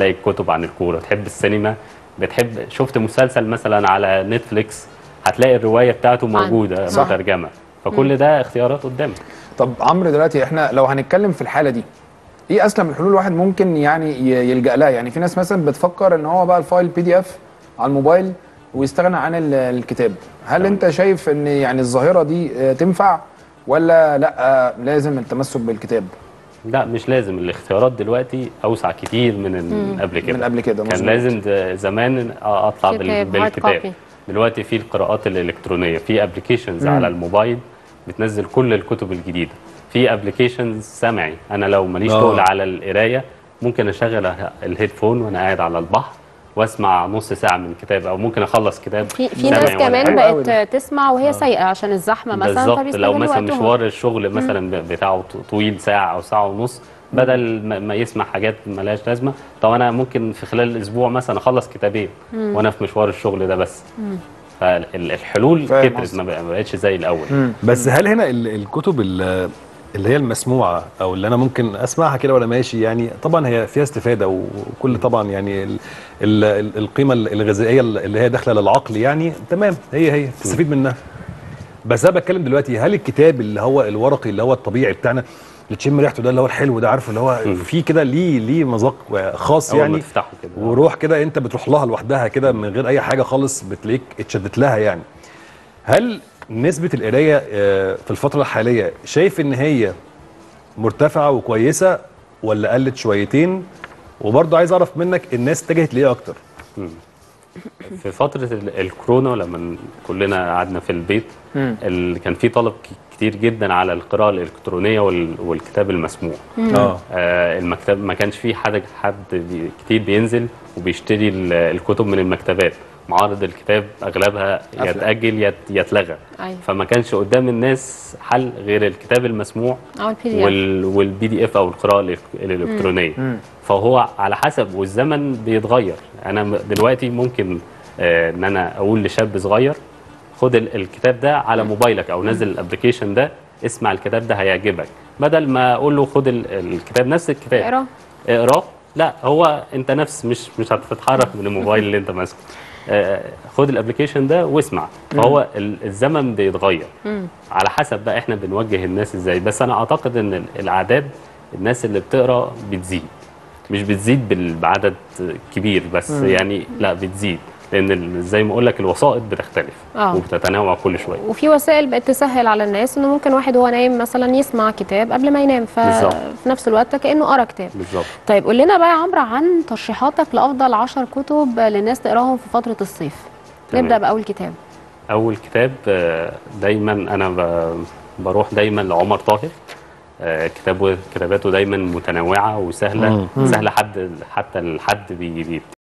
تلاقي كتب عن الكوره تحب السينما بتحب شفت مسلسل مثلا على نتفليكس هتلاقي الروايه بتاعته موجوده صح. مترجمه فكل ده اختيارات قدامك طب عمرو دلوقتي احنا لو هنتكلم في الحاله دي ايه اسلم الحلول الواحد ممكن يعني ي- يلجا لها يعني في ناس مثلا بتفكر ان هو بقى الفايل بي دي اف على الموبايل ويستغنى عن ال- الكتاب هل تمام. انت شايف ان يعني الظاهره دي آه، تنفع ولا لا آه، لازم التمسك بالكتاب لا مش لازم الاختيارات دلوقتي اوسع كتير من ال- قبل كده من قبل كده كان مظبوط. لازم د- زمان اطلع بال- كتاب، hard بالكتاب copy. دلوقتي في القراءات الالكترونيه في ابلكيشنز مم. على الموبايل بتنزل كل الكتب الجديده في ابلكيشنز سمعي انا لو ماليش آه. تقل على القرايه ممكن اشغل الهيدفون وانا قاعد على البحر واسمع نص ساعه من كتاب او ممكن اخلص كتاب في في سمعي ناس وأنا كمان حلو قوي بقت تسمع وهي سايقه عشان الزحمه مثلا بالظبط لو فبيستغلوا مثلا وقتهم. مشوار الشغل مثلا ب- بتاعه ط- طويل ساعه او ساعه ونص بدل ما ما يسمع حاجات ملهاش لازمه طب انا ممكن في خلال الاسبوع مثلا اخلص كتابين وانا في مشوار الشغل ده بس فالحلول فاهم كترت قصدك. ما بق- ما بقتش زي الاول مم. بس هل هنا ال- الكتب ال- اللي هي المسموعه او اللي انا ممكن اسمعها كده وانا ماشي يعني طبعا هي فيها استفاده وكل طبعا يعني ال ال ال القيمه الغذائيه اللي هي داخله للعقل يعني تمام هي هي تستفيد منها بس انا بتكلم دلوقتي هل الكتاب اللي هو الورقي اللي هو الطبيعي بتاعنا اللي تشم ريحته ده اللي هو الحلو ده عارفه اللي هو فيه كده ليه ليه مذاق خاص اول ما يعني تفتحه كده وروح كده انت بتروح لها لوحدها كده من غير اي حاجه خالص بتلاقيك اتشدت لها يعني هل نسبه القرايه آه، في الفتره الحاليه شايف ان هي مرتفعه وكويسه ولا قلت شويتين وبرضه عايز اعرف منك الناس اتجهت ليه اكتر في فتره ال- الكورونا لما كلنا قعدنا في البيت مم. ال- كان في طلب ك- كتير جدا على القراءه الالكترونيه وال- والكتاب المسموع اه آه، المكتب ما كانش فيه حد حد بي كتير بينزل وبيشتري ال- الكتب من المكتبات معارض الكتاب اغلبها قفلة. يتاجل يت يتلغى أيوة. فما كانش قدام الناس حل غير الكتاب المسموع او البي دي اف وال والبي دي اف او القراءه الإلك- الالكترونيه مم. فهو على حسب والزمن بيتغير انا م- دلوقتي ممكن آه، ان انا اقول لشاب صغير خد ال- الكتاب ده على موبايلك او نزل الابلكيشن ده اسمع الكتاب ده هيعجبك بدل ما اقول له خد ال- الكتاب نفس الكتاب اقرا اقراه لا هو انت نفس مش مش هتتحرك من الموبايل اللي انت ماسكه آه، خد الابلكيشن ده واسمع فهو ال- الزمن بيتغير على حسب بقى احنا بنوجه الناس ازاي بس انا اعتقد ان ال- الاعداد الناس اللي بتقرا بتزيد مش بتزيد بال- بعدد كبير بس يعني لا بتزيد لان ال- زي ما اقول لك الوسائط بتختلف آه. وبتتنوع كل شويه وفي وسائل بقت تسهل على الناس انه ممكن واحد وهو نايم مثلا يسمع كتاب قبل ما ينام بالظبط. ففي نفس الوقت كانه قرا كتاب بالظبط طيب قول لنا بقى يا عمرو عن ترشيحاتك لافضل 10 كتب للناس تقراهم في فتره الصيف تمام. نبدا باول كتاب اول كتاب آه، دايما انا ب- بروح دايما لعمر طاهر آه، كتابه كتاباته دايما متنوعه وسهله سهله حد حتى الحد بي بي